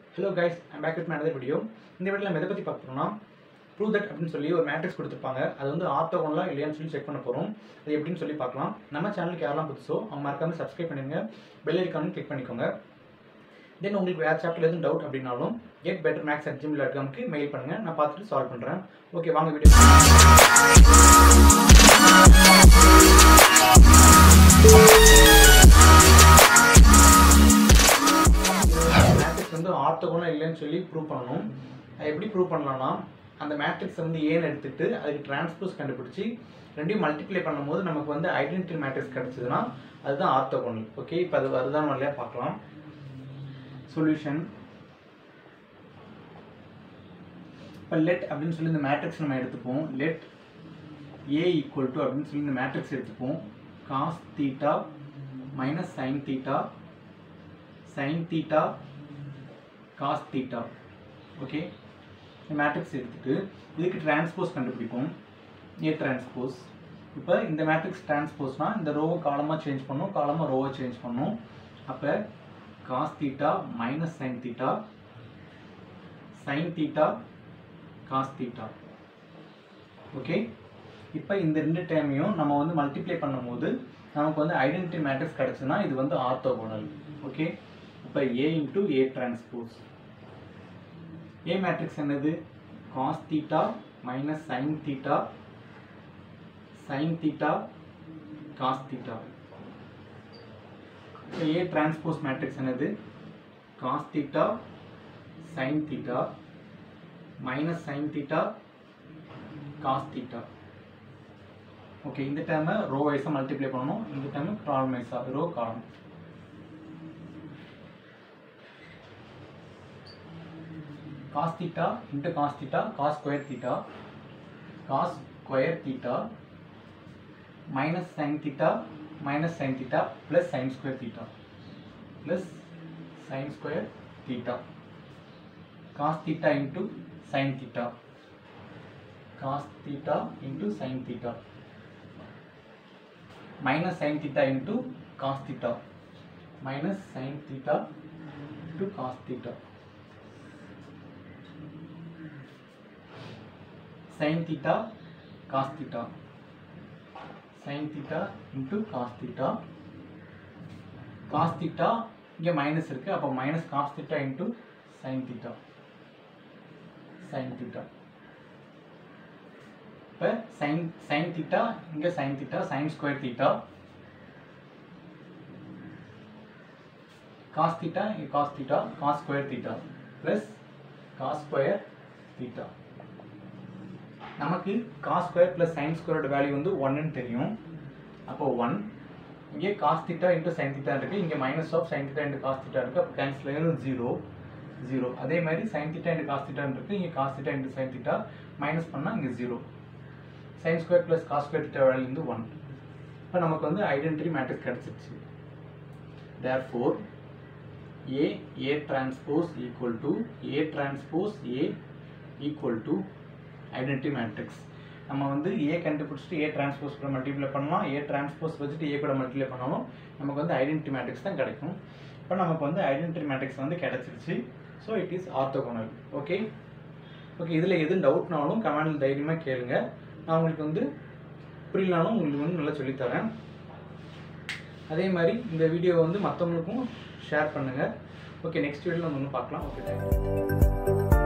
hello guys I'm back with another video இந்த வீடியோவில் நம்ம எதை பற்றி பார்க்குறோம்னா ப்ரூவ் தட் அப்படின்னு சொல்லி ஒரு மேட்ரிக்ஸ் கொடுத்துருப்பாங்க அது வந்து ஆர்த்தோகோனலா இல்லையான்னு சொல்லி செக் பண்ண போகிறோம் அது எப்படின்னு சொல்லி பார்க்கலாம் நம்ம சேனலுக்கு யாரெல்லாம் புதுசோ அவங்க மறக்காம சப்ஸ்கிரைப் பண்ணிடுங்க பெல் ஐக்கானும் கிளிக் பண்ணிக்கோங்க தென் உங்களுக்கு வேறு சாப்டர் எதுவும் டவுட் அப்படின்னாலும் get better maths at gym dot காம்க்கு மெயில் பண்ணுங்கள் நான் பார்த்துட்டு சால்வ் பண்ணுறேன் ஓகே வாங்க வீடியோ மேட்ரிக்ஸ் வந்து ஆர்த்தோகோனல் இல்லைன்னு சொல்லி ப்ரூவ் பண்ணணும் அது எப்படி ப்ரூவ் பண்ணலாம்னா அந்த மேட்ரிக்ஸ் வந்து ஏன்னு எடுத்துட்டு அதுக்கு டிரான்ஸ்போஸ் கண்டுபிடிச்சி ரெண்டையும் மல்டிப்ளை பண்ணும்போது நமக்கு வந்து ஐடென்டிட்டி மேட்ரிக்ஸ் கிடைச்சதுன்னா அதுதான் ஆர்த்தோகோனல் ஓகே இப்போ அது அதுதான் வழியாக பார்க்கலாம் சொல்யூஷன் இப்போ லெட் அப்படின்னு சொல்லி இந்த மேட்ரிக்ஸ் நம்ம எடுத்துப்போம் லெட் ஏ ஈக்குவல் டு அப்படின்னு சொல்லி இந்த மேட்ரிக்ஸ் எடுத்துப்போம் cos theta minus sine theta sine theta cos theta okay இந்த மேட்ரிக்ஸ் எடுத்துட்டு இதுக்கு டிரான்ஸ்போஸ் கண்டுபிடிப்போம் ஏ டிரான்ஸ்போஸ் இப்போ இந்த மேட்ரிக்ஸ் டிரான்ஸ்போஸ்னால் இந்த ரோவை காலமாக சேஞ்ச் பண்ணும் காலமாக ரோவை சேஞ்ச் பண்ணும் அப்போ cos theta minus sine theta sine theta cos theta okay இப்போ இந்த ரெண்டு டைமையும் நம்ம வந்து மல்டிப்ளை பண்ணும்போது நமக்கு வந்து ஐடென்டிட்டி மேட்ரிக்ஸ் கிடச்சுன்னா இது வந்து ஆர்த்தோகோனல் ஓகே இப்போ A into A transpose A matrix என்னது cos theta minus sine theta sine theta cos theta இப்போ ஏ டிரான்ஸ்போஸ் மேட்ரிக்ஸ் என்னது cos theta sine theta minus sine theta cos theta okay இந்த டைமை row வைஸாக multiply பண்ணணும் இந்த time காலம் வைஸாக ரோ காலம் cos theta into cos theta cos square theta cos square theta minus sin theta minus sin theta plus sin square theta plus sin square theta cos theta into sin theta cos theta into sin theta minus sin theta into cos theta minus sin theta to cos theta sin theta cos theta sin theta into cos theta cos theta இங்கே minus இருக்கு அப்போ minus cos theta into sin theta sin theta இப்போ sin sin theta இங்கே sin theta sin square theta cos theta இங்கே cos theta cos square theta plus cos square theta நமக்கு cos square plus sine ஸ்கொயரோட value வந்து ஒன்னு தெரியும் அப்போ one இங்கே cos theta into sine theta இருக்கு இங்கே minus of sine theta into cos theta இருக்கு அப்போ கேன்சல் ஆகிடும் ஜீரோ ஜீரோ அதே மாதிரி sine theta into cos theta இருக்கு இங்கே cos theta into sine theta minus பண்ணால் இங்கே zero sine square plus cos square theta value வந்து ஒன் இப்போ நமக்கு வந்து ஐடென்டிட்டி மேட்ரிக்ஸ் கிடச்சிருச்சு தேர் four A A transpose equal to A transpose A equal to identity matrix நம்ம வந்து ஏ கண்டுபிடிச்சிட்டு ஏ டிரான்ஸ்போஸ் கூட மல்டிப்ளை பண்ணலாம் ஏ டிரான்ஸ்போஸ் வச்சுட்டு ஏ கூட மல்டிப்ளை பண்ணாலும் நமக்கு வந்து ஐடென்டிட்டி மேட்ரிக்ஸ் தான் கிடைக்கும் இப்போ நமக்கு வந்து ஐடென்டிட்டி மேட்ரிக்ஸ் வந்து கிடைச்சிருச்சு so it is orthogonal okay okay இதில் எதுவும் டவுட்னாலும் கமெண்டில் தைரியமாக கேளுங்க நான் உங்களுக்கு வந்து புரியலனாலும் உங்களுக்கு வந்து நல்லா சொல்லித்தரேன் அதே மாதிரி இந்த வீடியோ வந்து மற்றவங்களுக்கும் ஷேர் பண்ணுங்கள் ஓகே நெக்ஸ்ட் வீடியோவில் நம்ம வந்து பார்க்கலாம் ஓகே தேங்க்யூ